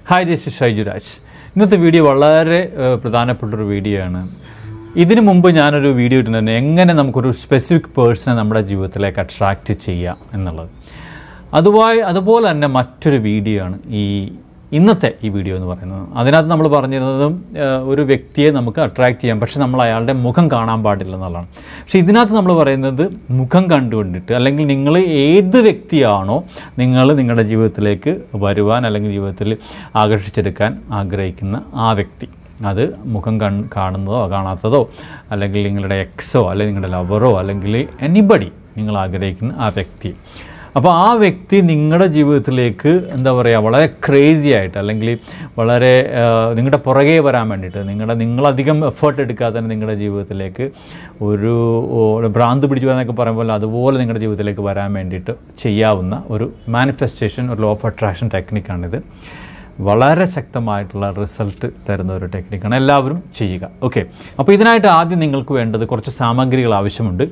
hi this is Shaiju Raj ഇന്നത്തെ video വളരെ ഏഹ്, പ്രധാനപ്പെട്ടൊരു വീഡിയോ ആണ് ഇതിനു മുമ്പ് ഞാനൊരു വീഡിയോ ഇട്ടിട്ടുണ്ട് എങ്ങനെ നമുക്കൊരു സ്പെസിഫിക് പേഴ്സണെ നമ്മുടെ ജീവിതത്തിലേക്ക് അട്രാക്റ്റ് ചെയ്യാം എന്നുള്ളത് അതുമായി അതുപോലെ തന്നെ മറ്റൊരു വീഡിയോ ആണ് ഈ ഇന്നത്തെ ഈ വീഡിയോ എന്ന് പറയുന്നത് അതിനകത്ത് നമ്മൾ പറഞ്ഞിരുന്നതും ഏഹ്, ഒരു വ്യക്തിയെ നമുക്ക് അട്രാക്റ്റ് ചെയ്യാം പക്ഷെ നമ്മൾ അയാളുടെ മുഖം കാണാൻ പാടില്ല എന്നുള്ളതാണ് പക്ഷേ ഇതിനകത്ത് നമ്മൾ പറയുന്നത് മുഖം കണ്ടുകൊണ്ടിട്ട് അല്ലെങ്കിൽ നിങ്ങൾ ഏത് വ്യക്തിയാണോ നിങ്ങൾ നിങ്ങളുടെ ജീവിതത്തിലേക്ക് വരുവാൻ അല്ലെങ്കിൽ ജീവിതത്തിൽ ആകർഷിച്ചെടുക്കാൻ ആഗ്രഹിക്കുന്ന ആ വ്യക്തി അത് മുഖം കൺ കാണുന്നതോ കാണാത്തതോ അല്ലെങ്കിൽ നിങ്ങളുടെ എക്സോ അല്ലെങ്കിൽ നിങ്ങളുടെ ലവറോ അല്ലെങ്കിൽ എനിബഡി നിങ്ങൾ ആഗ്രഹിക്കുന്ന ആ വ്യക്തി അപ്പോൾ ആ വ്യക്തി നിങ്ങളുടെ ജീവിതത്തിലേക്ക് എന്താ പറയുക വളരെ ക്രേസി ആയിട്ട് അല്ലെങ്കിൽ വളരെ ആ, നിങ്ങളുടെ പുറകെ വരാൻ വേണ്ടിയിട്ട് നിങ്ങളുടെ നിങ്ങളധികം എഫേർട്ട് എടുക്കാതെ തന്നെ നിങ്ങളുടെ ജീവിതത്തിലേക്ക് ഒരു ഒരു ഭ്രാന്ത് പിടിച്ചു എന്നൊക്കെ പറയുമ്പോൾ അതുപോലെ നിങ്ങളുടെ ജീവിതത്തിലേക്ക് വരാൻ വേണ്ടിയിട്ട് ചെയ്യാവുന്ന ഒരു മാനിഫെസ്റ്റേഷൻ ഒരു ലോ ഓഫ് അട്രാക്ഷൻ ടെക്നിക്കാണിത് വളരെ ശക്തമായിട്ടുള്ള റിസൾട്ട് തരുന്ന ഒരു ടെക്നിക്കാണ് എല്ലാവരും ചെയ്യുക ഓക്കെ അപ്പോൾ ഇതിനായിട്ട് ആദ്യം നിങ്ങൾക്ക് വേണ്ടത് കുറച്ച് സാമഗ്രികൾ ആവശ്യമുണ്ട്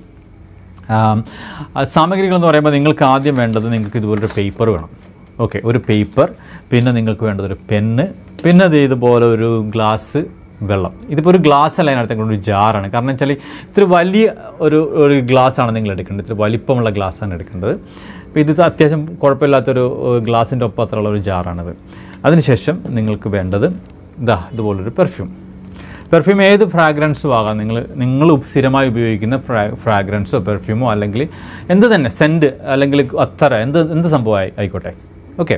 ആം, ആ സാമഗ്രികൾ എന്ന് പറയുമ്പോൾ നിങ്ങൾക്ക് ആദ്യം വേണ്ടത് നിങ്ങൾക്ക് ഇതുപോലൊരു പേപ്പർ വേണം ഓക്കെ ഒരു പേപ്പർ പിന്നെ നിങ്ങൾക്ക് വേണ്ടത് ഒരു പെന്ന് പിന്നെ അത് ഇതുപോലെ ഒരു ഗ്ലാസ് വെള്ളം ഇതിപ്പോൾ ഒരു ഗ്ലാസ് അല്ല അതിനകത്ത് ഒരു ജാറാണ് കാരണം വെച്ചാൽ ഇത്തിരി വലിയ ഒരു ഒരു ഗ്ലാസ്സാണ് നിങ്ങൾ എടുക്കേണ്ടത് ഇത്തിരി വലിപ്പമുള്ള ഗ്ലാസ്സാണ് എടുക്കേണ്ടത് അപ്പോൾ ഇത് അത്യാവശ്യം കുഴപ്പമില്ലാത്തൊരു ഗ്ലാസിൻ്റെ ഒപ്പം അത്രയുള്ള ഒരു ജാറാണിത് അതിനുശേഷം നിങ്ങൾക്ക് വേണ്ടത് ഇതാ ഇതുപോലൊരു പെർഫ്യൂം പെർഫ്യൂം ഏത് ഫ്രാഗ്രൻസും ആകാം നിങ്ങൾ നിങ്ങൾ സ്ഥിരമായി ഉപയോഗിക്കുന്ന ഫ്രാ ഫ്രാഗ്രൻസോ പെർഫ്യൂമോ അല്ലെങ്കിൽ എന്ത് തന്നെ സെൻറ്റ് അല്ലെങ്കിൽ അത്തറ എന്ത് എന്ത് സംഭവമായി ആയിക്കോട്ടെ ഓക്കെ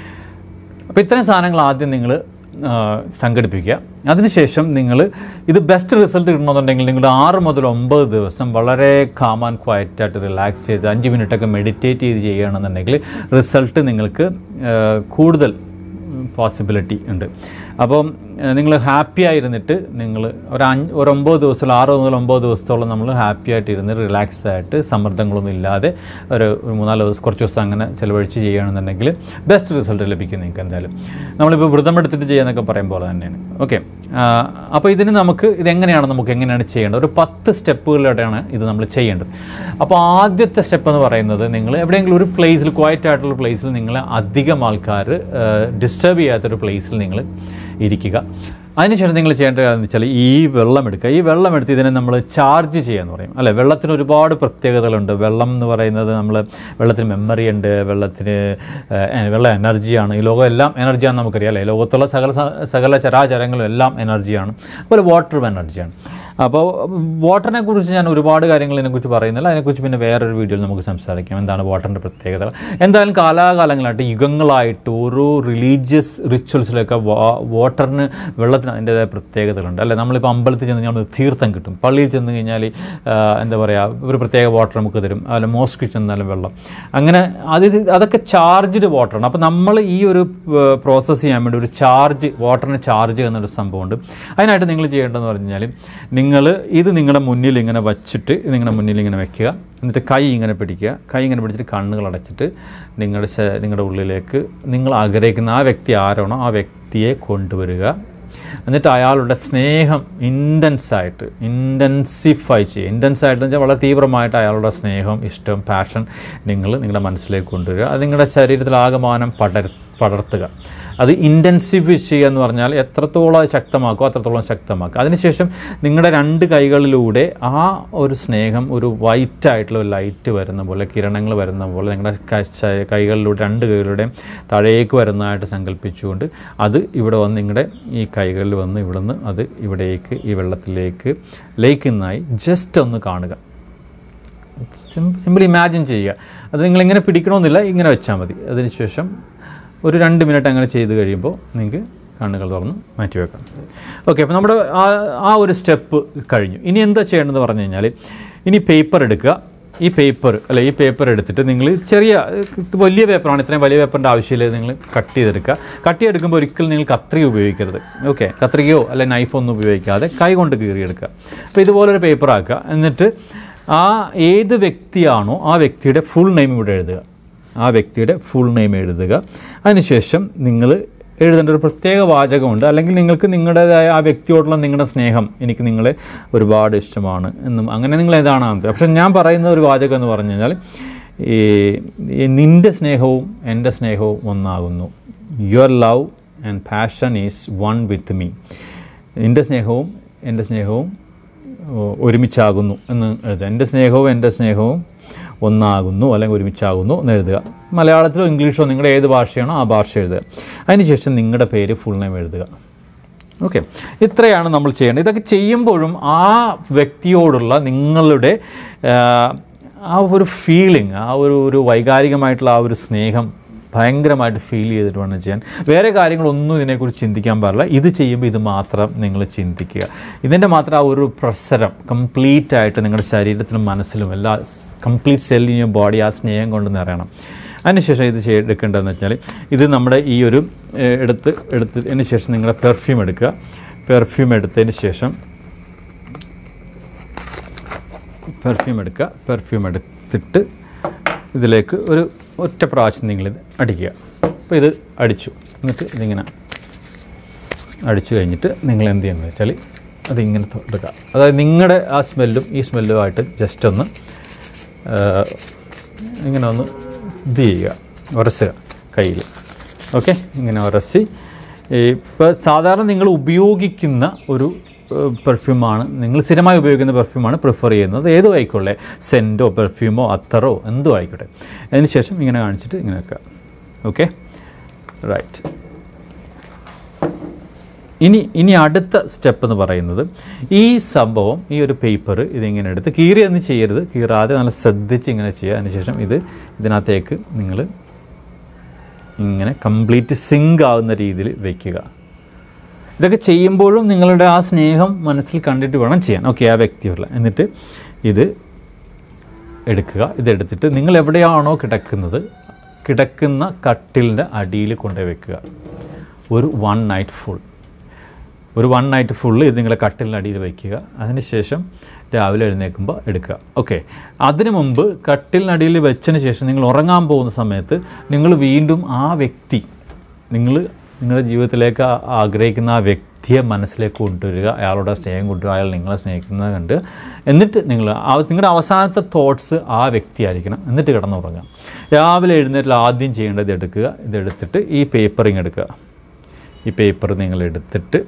അപ്പോൾ ഇത്തരം സാധനങ്ങൾ ആദ്യം നിങ്ങൾ സംഘടിപ്പിക്കുക അതിനുശേഷം നിങ്ങൾ ഇത് ബെസ്റ്റ് റിസൾട്ട് കിട്ടണമെന്നുണ്ടെങ്കിൽ നിങ്ങൾ ആറ് മുതൽ ഒമ്പത് ദിവസം വളരെ കാം ആൻഡ് ക്വയറ്റായിട്ട് റിലാക്സ് ചെയ്ത് അഞ്ച് മിനിറ്റൊക്കെ മെഡിറ്റേറ്റ് ചെയ്ത് ചെയ്യുകയാണെന്നുണ്ടെങ്കിൽ റിസൾട്ട് നിങ്ങൾക്ക് ആ, കൂടുതൽ പോസിബിലിറ്റി ഉണ്ട് അപ്പം നിങ്ങൾ ഹാപ്പി ആയിരുന്നിട്ട് നിങ്ങൾ ഒരു അഞ്ച് ഒരു ഒമ്പത് ദിവസം ആറ് മുതൽ ഒമ്പത് ദിവസത്തോളം നമ്മൾ ഹാപ്പി ആയിട്ട് ഇരുന്ന് റിലാക്സ് ആയിട്ട് സമ്മർദ്ദങ്ങളൊന്നും ഇല്ലാതെ ഒരു ഒരു മൂന്നാല് ദിവസം കുറച്ച് ദിവസം അങ്ങനെ ചിലവഴിച്ച് ചെയ്യുകയാണെന്നുണ്ടെങ്കിൽ ബെസ്റ്റ് റിസൾട്ട് ലഭിക്കും നിങ്ങൾക്ക് എന്തായാലും നമ്മളിപ്പോൾ വ്രതം എടുത്തിട്ട് ചെയ്യാന്നൊക്കെ പറയും പോലെ തന്നെയാണ് ഓക്കെ അപ്പോൾ ഇതിന് നമുക്ക് ഇതെങ്ങനെയാണ് നമുക്ക് എങ്ങനെയാണ് ചെയ്യേണ്ടത് ഒരു പത്ത് സ്റ്റെപ്പുകളിലൂടെയാണ് ഇത് നമ്മൾ ചെയ്യേണ്ടത് അപ്പോൾ ആദ്യത്തെ സ്റ്റെപ്പ് എന്ന് പറയുന്നത് നിങ്ങൾ എവിടെയെങ്കിലും ഒരു പ്ലേസിൽ ക്വയറ്റ് ആയിട്ടുള്ള പ്ലേസിൽ നിങ്ങൾ അധികം ആൾക്കാർ ഡിസ്റ്റർബ് ചെയ്യാത്തൊരു പ്ലേസിൽ നിങ്ങൾ ഇരിക്കുക അതിനുശേഷം നിങ്ങൾ ചെയ്യേണ്ട കാര്യം എന്ന് വെച്ചാൽ ഈ വെള്ളം എടുക്കുക ഈ വെള്ളം എടുത്ത് ഇതിനെ നമ്മൾ ചാർജ് ചെയ്യാന്ന് പറയും അല്ലേ വെള്ളത്തിന് ഒരുപാട് പ്രത്യേകതകളുണ്ട് വെള്ളം എന്ന് പറയുന്നത് നമ്മൾ വെള്ളത്തിന് മെമ്മറി ഉണ്ട് വെള്ളത്തിന് ഏഹ്, വെള്ളം എനർജിയാണ് ഈ ലോകം എല്ലാം എനർജിയാണെന്ന് നമുക്കറിയാം അല്ലേ ലോകത്തുള്ള സകല സ- സകല ചരാചരങ്ങളും എല്ലാം എനർജിയാണ് അതുപോലെ വാട്ടറും എനർജിയാണ് അപ്പോൾ വാട്ടറിനെ കുറിച്ച് ഞാൻ ഒരുപാട് കാര്യങ്ങൾ ഇതിനെക്കുറിച്ച് പറയുന്നില്ല അതിനെക്കുറിച്ച് പിന്നെ വേറൊരു വീഡിയോയിൽ നമുക്ക് സംസാരിക്കാം എന്താണ് വാട്ടറിൻ്റെ പ്രത്യേകത എന്തായാലും കാലാകാലങ്ങളായിട്ട് യുഗങ്ങളായിട്ട് ഓരോ റിലീജിയസ് റിച്വൽസിലൊക്കെ വാട്ടറിന് വെള്ളത്തിന് അതിൻ്റേതായ പ്രത്യേകതകളുണ്ട് അല്ലേ നമ്മളിപ്പോൾ അമ്പലത്തിൽ ചെന്ന് കഴിഞ്ഞാൽ തീർത്ഥം കിട്ടും പള്ളിയിൽ ചെന്ന് കഴിഞ്ഞാൽ ആ, എന്താ പറയുക ഒരു പ്രത്യേക വാട്ടർ നമുക്ക് തരും അതുപോലെ മോസ്കിൽ ചെന്നാലും വെള്ളം അങ്ങനെ അത് ഇത് അതൊക്കെ ചാർജ്ഡ് വാട്ടറാണ് അപ്പോൾ നമ്മൾ ഈ ഒരു പ്രോസസ്സ് ചെയ്യാൻ വേണ്ടി ഒരു ചാർജ് വാട്ടറിന് ചാർജ് എന്നൊരു സംഭവമുണ്ട് അതിനായിട്ട് നിങ്ങൾ ചെയ്യേണ്ടതെന്ന് പറഞ്ഞു കഴിഞ്ഞാൽ നിങ്ങൾ ഇത് നിങ്ങളുടെ മുന്നിൽ ഇങ്ങനെ വച്ചിട്ട് ഇത് നിങ്ങളുടെ മുന്നിൽ ഇങ്ങനെ വെക്കുക എന്നിട്ട് കൈ ഇങ്ങനെ പിടിക്കുക കൈ ഇങ്ങനെ പിടിച്ചിട്ട് കണ്ണുകൾ അടച്ചിട്ട് നിങ്ങളുടെ ശ- നിങ്ങളുടെ ഉള്ളിലേക്ക് നിങ്ങൾ ആഗ്രഹിക്കുന്ന ആ വ്യക്തി ആരാണോ ആ വ്യക്തിയെ കൊണ്ടുവരിക എന്നിട്ട് അയാളുടെ സ്നേഹം ഇൻറ്റൻസ് ആയിട്ട് ഇൻറ്റൻസിഫൈ ചെയ്യുക ഇൻറ്റൻസ് ആയിട്ട് എന്ന് വെച്ചാൽ വളരെ തീവ്രമായിട്ട് അയാളുടെ സ്നേഹം ഇഷ്ടം പാഷൻ നിങ്ങൾ നിങ്ങളുടെ മനസ്സിലേക്ക് കൊണ്ടുവരിക അത് നിങ്ങളുടെ ശരീരത്തിൽ ആകമാനം പടർ പടർത്തുക അത് ഇൻറ്റൻസിവ് ചെയ്യുക എന്ന് പറഞ്ഞാൽ എത്രത്തോളം അത് ശക്തമാക്കുക അത്രത്തോളം ശക്തമാക്കുക അതിനുശേഷം നിങ്ങളുടെ രണ്ട് കൈകളിലൂടെ ആ ഒരു സ്നേഹം ഒരു വൈറ്റ് ആയിട്ടുള്ള ഒരു ലൈറ്റ് വരുന്ന പോലെ കിരണങ്ങൾ വരുന്ന പോലെ നിങ്ങളുടെ ക- ശ- കൈകളിലൂടെ രണ്ട് കൈകളുടെയും താഴേക്ക് വരുന്നതായിട്ട് സങ്കല്പിച്ചുകൊണ്ട് അത് ഇവിടെ വന്ന് നിങ്ങളുടെ ഈ കൈകളിൽ വന്ന് ഇവിടെ നിന്ന് അത് ഇവിടേക്ക് ഈ വെള്ളത്തിലേക്ക് ലയിക്കുന്നതായി ജസ്റ്റ് ഒന്ന് കാണുക സിമ്പിൾ ഇമാജിൻ ചെയ്യുക അത് നിങ്ങൾ ഇങ്ങനെ പിടിക്കണമെന്നില്ല ഇങ്ങനെ വെച്ചാൽ മതി അതിനുശേഷം ഒരു രണ്ട് മിനിറ്റ് അങ്ങനെ ചെയ്ത് കഴിയുമ്പോൾ നിങ്ങൾക്ക് കണ്ണുകൾ തുറന്ന് മാറ്റി വെക്കാം ഓക്കെ അപ്പോൾ നമ്മുടെ ആ ആ ഒരു സ്റ്റെപ്പ് കഴിഞ്ഞു ഇനി എന്താ ചെയ്യേണ്ടതെന്ന് പറഞ്ഞു കഴിഞ്ഞാൽ ഇനി പേപ്പർ എടുക്കുക ഈ പേപ്പർ അല്ല ഈ പേപ്പർ എടുത്തിട്ട് നിങ്ങൾ ചെറിയ ഇത് വലിയ പേപ്പറാണ് ഇത്രയും വലിയ പേപ്പറിൻ്റെ ആവശ്യമില്ല നിങ്ങൾ കട്ട് ചെയ്തെടുക്കുക കട്ട് ചെയ്തെടുക്കുമ്പോൾ ഒരിക്കലും നിങ്ങൾ കത്രിക ഉപയോഗിക്കരുത് ഓക്കെ കത്രികയോ അല്ലെ നൈഫോ ഒന്നും ഉപയോഗിക്കാതെ കൈ കൊണ്ട് കീറിയെടുക്കുക അപ്പോൾ ഇതുപോലൊരു പേപ്പർ ആക്കുക എന്നിട്ട് ആ ഏത് വ്യക്തിയാണോ ആ വ്യക്തിയുടെ ഫുൾ നെയിം ഇവിടെ എഴുതുക ആ വ്യക്തിയുടെ ഫുൾ നെയിം എഴുതുക അതിനുശേഷം നിങ്ങൾ എഴുതേണ്ട ഒരു പ്രത്യേക വാചകമുണ്ട് അല്ലെങ്കിൽ നിങ്ങൾക്ക് നിങ്ങളുടേതായ ആ വ്യക്തിയോടുള്ള നിങ്ങളുടെ സ്നേഹം എനിക്ക് നിങ്ങളെ ഒരുപാട് ഇഷ്ടമാണ് എന്നും അങ്ങനെ നിങ്ങൾ ഏതാണ് പക്ഷെ ഞാൻ പറയുന്ന ഒരു വാചകം എന്ന് പറഞ്ഞു കഴിഞ്ഞാൽ ഈ ഈ നിൻ്റെ സ്നേഹവും എൻ്റെ സ്നേഹവും ഒന്നാകുന്നു your love and passion is one with me എൻ്റെ സ്നേഹവും എൻ്റെ സ്നേഹവും ഓ, ഒരുമിച്ചാകുന്നു എന്ന് എഴുതുക എൻ്റെ സ്നേഹവും എൻ്റെ സ്നേഹവും ഒന്നാകുന്നു അല്ലെങ്കിൽ ഒരുമിച്ചാകുന്നു എന്ന് എഴുതുക മലയാളത്തിലോ ഇംഗ്ലീഷോ നിങ്ങളുടെ ഏത് ഭാഷയാണോ ആ ഭാഷ എഴുതുക അതിനുശേഷം നിങ്ങളുടെ പേര് ഫുൾ നെയിം എഴുതുക ഓക്കെ ഇത്രയാണ് നമ്മൾ ചെയ്യേണ്ടത് ഇതൊക്കെ ചെയ്യുമ്പോഴും ആ വ്യക്തിയോടുള്ള നിങ്ങളുടെ ആ, ആ ഒരു ഫീലിംഗ് ആ ഒരു ഒരു വൈകാരികമായിട്ടുള്ള ആ ഒരു സ്നേഹം ഭയങ്കരമായിട്ട് ഫീൽ ചെയ്തിട്ട് വേണം ചെയ്യാൻ വേറെ കാര്യങ്ങളൊന്നും ഇതിനെക്കുറിച്ച് ചിന്തിക്കാൻ പാടില്ല ഇത് ചെയ്യുമ്പോൾ ഇത് മാത്രം നിങ്ങൾ ചിന്തിക്കുക ഇതിൻ്റെ മാത്രം ആ ഒരു പ്രസരം കംപ്ലീറ്റ് ആയിട്ട് നിങ്ങളുടെ ശരീരത്തിലും മനസ്സിലും എല്ലാ കംപ്ലീറ്റ് സെല്ലിനും ബോഡി ആ സ്നേഹം കൊണ്ട് നിറയണം അതിനുശേഷം ഇത് ചെയ്യ എടുക്കേണ്ടതെന്ന് വെച്ചാൽ ഇത് നമ്മുടെ ഈ ഒരു ഏഹ്, എടുത്ത് എടുത്തതിന് ശേഷം നിങ്ങളുടെ പെർഫ്യൂം എടുക്കുക പെർഫ്യൂം എടുത്തതിന് ശേഷം പെർഫ്യൂം എടുക്കുക പെർഫ്യൂം എടുത്തിട്ട് ഇതിലേക്ക് ഒരു ഒറ്റ പ്രാവശ്യം നിങ്ങളിത് അടിക്കുക അപ്പോൾ ഇത് അടിച്ചു എന്നിട്ട് ഇതിങ്ങനെ അടിച്ചു കഴിഞ്ഞിട്ട് നിങ്ങൾ എന്ത് ചെയ്യുന്നത് വെച്ചാൽ അതിങ്ങനെ എടുക്കുക അതായത് നിങ്ങളുടെ ആ സ്മെല്ലും ഈ സ്മെല്ലുമായിട്ട് ജസ്റ്റ് ഒന്ന് ആ, ഇങ്ങനെ ഒന്ന് ഇത് ചെയ്യുക ഉരസുക കയ്യിൽ ഓക്കെ ഇങ്ങനെ ഉരസി ഇപ്പോൾ സാധാരണ നിങ്ങൾ ഉപയോഗിക്കുന്ന ഒരു പെർഫ്യൂമാണ് നിങ്ങൾ സ്ഥിരമായി ഉപയോഗിക്കുന്ന പെർഫ്യൂമാണ് പ്രിഫർ ചെയ്യുന്നത് ഏതോ ആയിക്കോട്ടെ സെൻറ്റോ പെർഫ്യൂമോ അത്തറോ എന്തോ ആയിക്കോട്ടെ അതിന് ശേഷം ഇങ്ങനെ കാണിച്ചിട്ട് ഇങ്ങനെ വെക്കുക ഓക്കെ റൈറ്റ് ഇനി ഇനി അടുത്ത സ്റ്റെപ്പ് എന്ന് പറയുന്നത് ഈ സംഭവം ഈ ഒരു പേപ്പർ ഇതിങ്ങനെ എടുത്ത് കീറിയൊന്നും ചെയ്യരുത് കീറാതെ നല്ല ശ്രദ്ധിച്ച് ഇങ്ങനെ ചെയ്യുക അതിനുശേഷം ഇത് ഇതിനകത്തേക്ക് നിങ്ങൾ ഇങ്ങനെ കംപ്ലീറ്റ് സിങ്ക് ആവുന്ന രീതിയിൽ വയ്ക്കുക ഇതൊക്കെ ചെയ്യുമ്പോഴും നിങ്ങളുടെ ആ സ്നേഹം മനസ്സിൽ കണ്ടിട്ട് വേണം ചെയ്യാൻ ഓക്കെ ആ വ്യക്തിയുള്ള എന്നിട്ട് ഇത് എടുക്കുക ഇതെടുത്തിട്ട് നിങ്ങൾ എവിടെയാണോ കിടക്കുന്നത് കിടക്കുന്ന കട്ടിലിൻ്റെ അടിയിൽ കൊണ്ടുപോയി വെക്കുക ഒരു വൺ നൈറ്റ് ഫുൾ ഒരു വൺ നൈറ്റ് ഫുള്ള് ഇത് നിങ്ങളെ കട്ടിലിൻ്റെ അടിയിൽ വയ്ക്കുക അതിനുശേഷം രാവിലെ എഴുന്നേൽക്കുമ്പോൾ എടുക്കുക ഓക്കെ അതിനു മുമ്പ് കട്ടിലിനടിയിൽ വെച്ചതിന് ശേഷം നിങ്ങൾ ഉറങ്ങാൻ പോകുന്ന സമയത്ത് നിങ്ങൾ വീണ്ടും ആ വ്യക്തി നിങ്ങൾ നിങ്ങളുടെ ജീവിതത്തിലേക്ക് ആ- ആഗ്രഹിക്കുന്ന ആ വ്യക്തിയെ മനസ്സിലേക്ക് കൊണ്ടുവരിക അയാളുടെ സ്നേഹം കൊണ്ടുവരിക അയാൾ നിങ്ങളെ സ്നേഹിക്കുന്നത് കണ്ട് എന്നിട്ട് നിങ്ങൾ ആ നിങ്ങളുടെ അവസാനത്തെ തോട്ട്സ് ആ വ്യക്തിയായിരിക്കണം എന്നിട്ട് കിടന്നുറങ്ങുക രാവിലെ എഴുന്നേറ്റിൽ ആദ്യം ചെയ്യേണ്ടത് എടുക്കുക ഇതെടുത്തിട്ട് ഈ പേപ്പറിങ് എടുക്കുക ഈ പേപ്പർ നിങ്ങൾ എടുത്തിട്ട്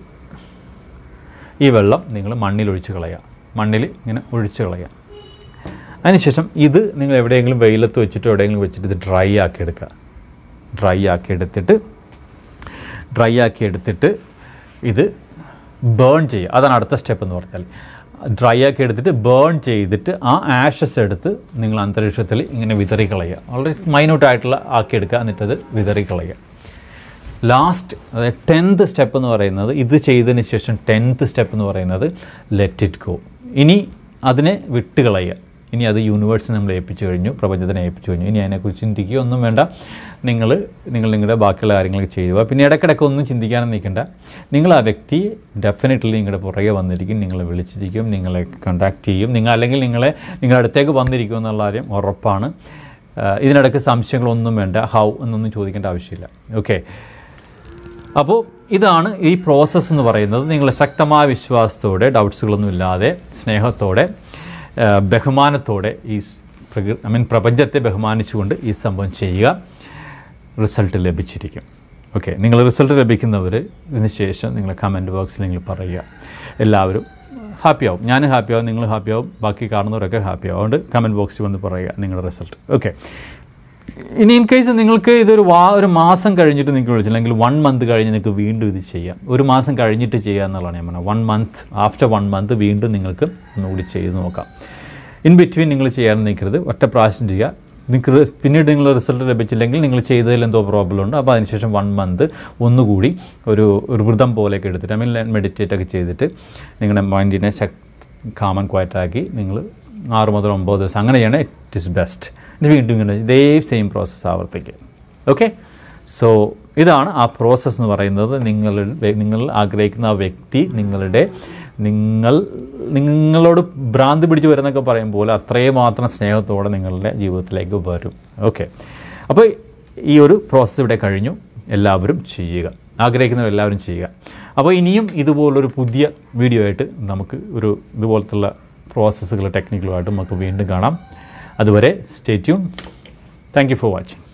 ഈ വെള്ളം നിങ്ങൾ മണ്ണിൽ ഒഴിച്ച് കളയുക മണ്ണിൽ ഇങ്ങനെ ഒഴിച്ച് കളയുക അതിനുശേഷം ഇത് നിങ്ങൾ എവിടെയെങ്കിലും വെയിലത്ത് വെച്ചിട്ട് എവിടെയെങ്കിലും വെച്ചിട്ട് ഇത് ഡ്രൈ ആക്കി എടുക്കുക ഡ്രൈ ആക്കി എടുത്തിട്ട് ഡ്രൈ ആക്കി എടുത്തിട്ട് ഇത് ബേൺ ചെയ്യുക അതാണ് അടുത്ത സ്റ്റെപ്പ് എന്ന് പറഞ്ഞാൽ ഡ്രൈ ആക്കി എടുത്തിട്ട് ബേൺ ചെയ്തിട്ട് ആ ആഷസ് എടുത്ത് നിങ്ങൾ അന്തരീക്ഷത്തിൽ ഇങ്ങനെ വിതറി കളയുക വളരെ മൈന്യൂട്ടായിട്ടുള്ള ആക്കി എടുക്കുക എന്നിട്ടത് വിതറി കളയുക ലാസ്റ്റ് അതായത് ടെൻത്ത് സ്റ്റെപ്പ് എന്ന് പറയുന്നത് ഇത് ചെയ്തതിന് ശേഷം ടെൻത്ത് സ്റ്റെപ്പ് എന്ന് പറയുന്നത് ലെറ്റ് ഇറ്റ് ഗോ ഇനി അതിനെ വിട്ടുകളയുക ഇനി അത് യൂണിവേഴ്സിനെ നമ്മൾ ഏൽപ്പിച്ചു കഴിഞ്ഞു പ്രപഞ്ചത്തിനെ ഏൽപ്പിച്ചു കഴിഞ്ഞു ഇനി അതിനെക്കുറിച്ച് ചിന്തിക്കുകയോ ഒന്നും വേണ്ട നിങ്ങൾ നിങ്ങൾ നിങ്ങളുടെ ബാക്കിയുള്ള കാര്യങ്ങളൊക്കെ ചെയ്യുക പിന്നെ ഇടയ്ക്കിടയ്ക്ക് ഒന്നും ചിന്തിക്കാനും നിൽക്കണ്ട നിങ്ങൾ ആ വ്യക്തി ഡെഫിനറ്റ്ലി നിങ്ങളുടെ പുറകെ വന്നിരിക്കും നിങ്ങളെ വിളിച്ചിരിക്കും നിങ്ങളെ കോണ്ടാക്ട് ചെയ്യും നിങ്ങൾ അല്ലെങ്കിൽ നിങ്ങളെ നിങ്ങളുടെ അടുത്തേക്ക് വന്നിരിക്കും എന്നുള്ള കാര്യം ഉറപ്പാണ് ആ, ഇതിനിടയ്ക്ക് സംശയങ്ങളൊന്നും വേണ്ട ഹൗ എന്നൊന്നും ചോദിക്കേണ്ട ആവശ്യമില്ല ഓക്കെ അപ്പോൾ ഇതാണ് ഈ പ്രോസസ്സ് എന്ന് പറയുന്നത് നിങ്ങൾ ശക്തമായ വിശ്വാസത്തോടെ ഡൗട്ട്സുകളൊന്നും ഇല്ലാതെ സ്നേഹത്തോടെ ആ, ബഹുമാനത്തോടെ ഈ പ്രകൃ ഐ മീൻ പ്രപഞ്ചത്തെ ബഹുമാനിച്ചുകൊണ്ട് ഈ സംഭവം ചെയ്യുക റിസൾട്ട് ലഭിച്ചിരിക്കും ഓക്കെ നിങ്ങൾ റിസൾട്ട് ലഭിക്കുന്നവർ ഇതിന് ശേഷം നിങ്ങൾ കമൻറ്റ് ബോക്സിൽ നിങ്ങൾ പറയുക എല്ലാവരും ഹാപ്പിയാവും ഞാൻ ഹാപ്പിയാവും നിങ്ങൾ ഹാപ്പിയാവും ബാക്കി കാണുന്നവരൊക്കെ ഹാപ്പിയാവും അതുകൊണ്ട് കമൻറ്റ് ബോക്സിൽ വന്ന് പറയുക നിങ്ങളുടെ റിസൾട്ട് ഓക്കെ ഇനി ഇൻ കേസ് നിങ്ങൾക്ക് ഇതൊരു വാ ഒരു മാസം കഴിഞ്ഞിട്ട് നിങ്ങൾക്ക് വിളിച്ചില്ല അല്ലെങ്കിൽ വൺ മന്ത് കഴിഞ്ഞ് നിങ്ങൾക്ക് വീണ്ടും ഇത് ചെയ്യാം ഒരു മാസം കഴിഞ്ഞിട്ട് ചെയ്യുക എന്നുള്ളതാണ് ഞാൻ പറഞ്ഞത് one month after one month വീണ്ടും നിങ്ങൾക്ക് ഒന്നുകൂടി ചെയ്ത് നോക്കാം ഇൻ ബിറ്റ്വീൻ നിങ്ങൾ ചെയ്യാൻ നിൽക്കരുത് ഒറ്റ പ്രാവശ്യം ചെയ്യുക നിങ്ങൾക്ക് റി- പിന്നീട് നിങ്ങൾ റിസൾട്ട് ലഭിച്ചില്ലെങ്കിൽ നിങ്ങൾ ചെയ്തതിൽ എന്തോ പ്രോബ്ലം ഉണ്ട് അപ്പോൾ അതിനുശേഷം വൺ മന്ത് ഒന്നുകൂടി ഒരു ഒരു വ്രതം പോലെയൊക്കെ എടുത്തിട്ട് ഐ മീൻ മെഡിറ്റേറ്റ് ഒക്കെ ചെയ്തിട്ട് നിങ്ങളുടെ മൈൻഡിനെ ശക് കാമൻ ക്വയറ്റാക്കി നിങ്ങൾ ആറ് മുതൽ ഒമ്പത് ദിവസം അങ്ങനെ ചെയ്യണേ ഇറ്റ് ഇസ് ബെസ്റ്റ് ഇത് വീണ്ടും ഇങ്ങനെ ഇതേ സെയിം പ്രോസസ്സ് ആവർത്തിക്കുക ഓക്കെ സോ ഇതാണ് ആ പ്രോസസ്സ് എന്ന് പറയുന്നത് നിങ്ങളുടെ നിങ്ങൾ ആഗ്രഹിക്കുന്ന ആ വ്യക്തി നിങ്ങളുടെ നിങ്ങൾ നിങ്ങളോട് ഭ്രാന്തി പിടിച്ച് വരുന്നൊക്കെ പറയും പോലെ അത്രയും മാത്രം സ്നേഹത്തോടെ നിങ്ങളുടെ ജീവിതത്തിലേക്ക് വരും ഓക്കെ അപ്പോൾ ഈ ഒരു പ്രോസസ്സ് ഇവിടെ കഴിഞ്ഞു എല്ലാവരും ചെയ്യുക ആഗ്രഹിക്കുന്നവർ എല്ലാവരും ചെയ്യുക അപ്പോൾ ഇനിയും ഇതുപോലൊരു പുതിയ വീഡിയോ ആയിട്ട് നമുക്ക് ഒരു ഇതുപോലത്തുള്ള പ്രോസസ്സുകൾ ടെക്നിക്കലുമായിട്ട് നമുക്ക് വീണ്ടും കാണാം അതുവരെ stay tune thank you for watching